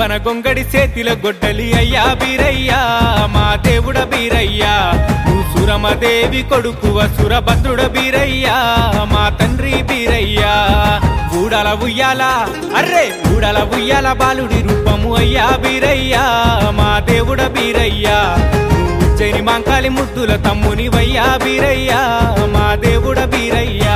గుబ్బన గొంగడి చేతిల గొడ్డలి అయ్యా బీరయ్యా మా దేవుడ బీరయ్యా నువ్వు సురమదేవి కొడుకువ సురభద్రుడ బీరయ్యా మా తండ్రి బీరయ్యా ఊడల ఉయ్యాల అర్రే ఊడల ఉయ్యాల బాలుడి రూపము అయ్యా బీరయ్యా మా దేవుడ బీరయ్యా నువ్వు ఉజ్జయిని మాంకాలి ముద్దుల తమ్ముని వయ్యా బీరయ్యా మా దేవుడ బీరయ్యా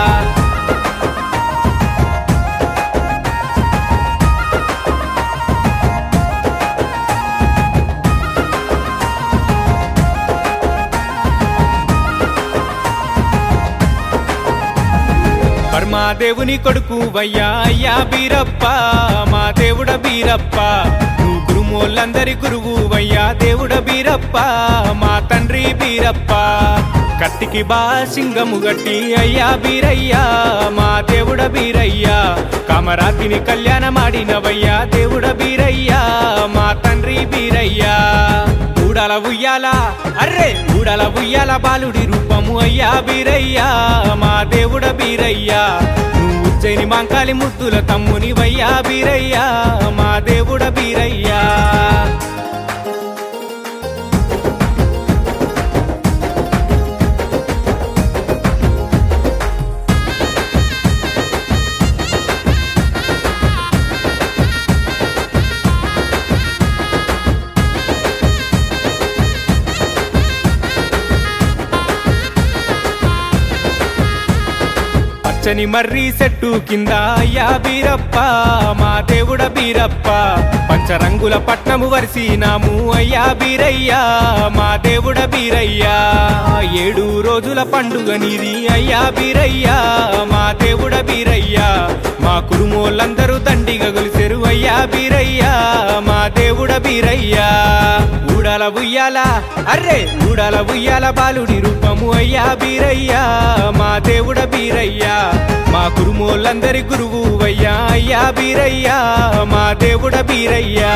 పరమాదేవుని కొడుకు వయ్యా అయ్యా బీరప్ప మా దేవుడ బీరప్ప నువ్వు గురుమూలందరి గురువు వయ్యా దేవుడ బీరప్ప మా తండ్రి బీరప్ప కత్తికి బా సింగము గట్టి అయ్యా బీరయ్యా మా దేవుడ బీరయ్యా కామరాతిని కళ్యాణమాడినవయ్యా దేవుడ బీరయ్యా మా తండ్రి బీరయ్యా ఊడల ఉయ్యాల అర్రే ఊడల ఉయ్యాల బాలుడి రూపము అయ్యా బీరయ్యా మా దేవుడ బీరయ్యా నువ్వు ఉజ్జయిని మాంకాలి ముద్దుల తమ్ముని వయ్యా బీరయ్యా మా దేవుడ బీరయ్యా పచ్చని మర్రి చెట్టు కింద అయ్యా బీరప్ప మా దేవుడ బీరప్ప పంచరంగుల పట్నము వరిసినాము అయ్యా బీరయ్యా మా దేవుడ బీరయ్యా ఏడు రోజుల పండుగ నీది అయ్యా బీరయ్యా మా దేవుడ బీరయ్యా మా కురుమోళ్ళందరూ దండిగా గొలిసెరు అయ్యా బీరయ్యా మా దేవుడ బీరయ్యా ఊడాల ఉయ్యాల అర్రే ఊడాల ఉయ్యాల బాలుడి రూపము అయ్యా బీరయ్యా మా దేవుడ బీరయ్యా మా కురుమోళ్ళందరి గురువు అయ్యా అయ్యా బీరయ్యా మా దేవుడ బీరయ్యా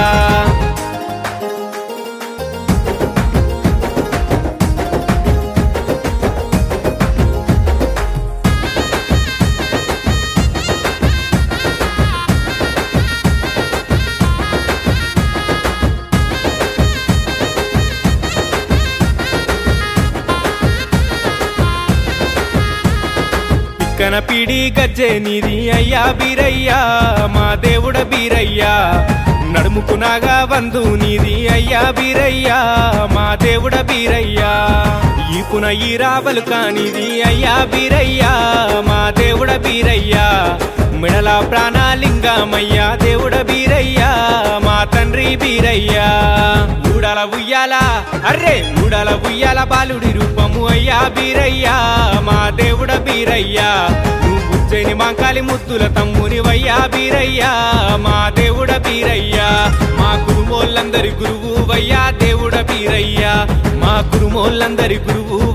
పిక్కన పీడి గజ్జె నీది అయ్యా బీరయ్యా మా దేవుడ బీరయ్యా నడుముకునాగా వందు నీది అయ్యా బీరయ్యా మా దేవుడ బీరయ్యా ఈపున ఈ రావలు కానిది అయ్యా బీరయ్యా మా దేవుడ బీరయ్యా మిడల ప్రాణాలింగమయ్యా దేవుడ బీరయ్యా మా తండ్రి బీరయ్యా ఊడల ఉయ్యాల అర్రే ఊడల ఉయ్యాల బాలుడి రూపము అయ్యా బీరయ్యా మా దేవుడ బీరయ్యా నువ్వు ఉజ్జయిని మాంకాలి ముద్దుల తమ్ముని వయ్యా బీరయ్యా మా దేవుడ బీరయ్యా మా కురుమోళ్ళందరి గురువు వయ్యా దేవుడ బీరయ్యా మా కురుమోళ్ళందరి గురువు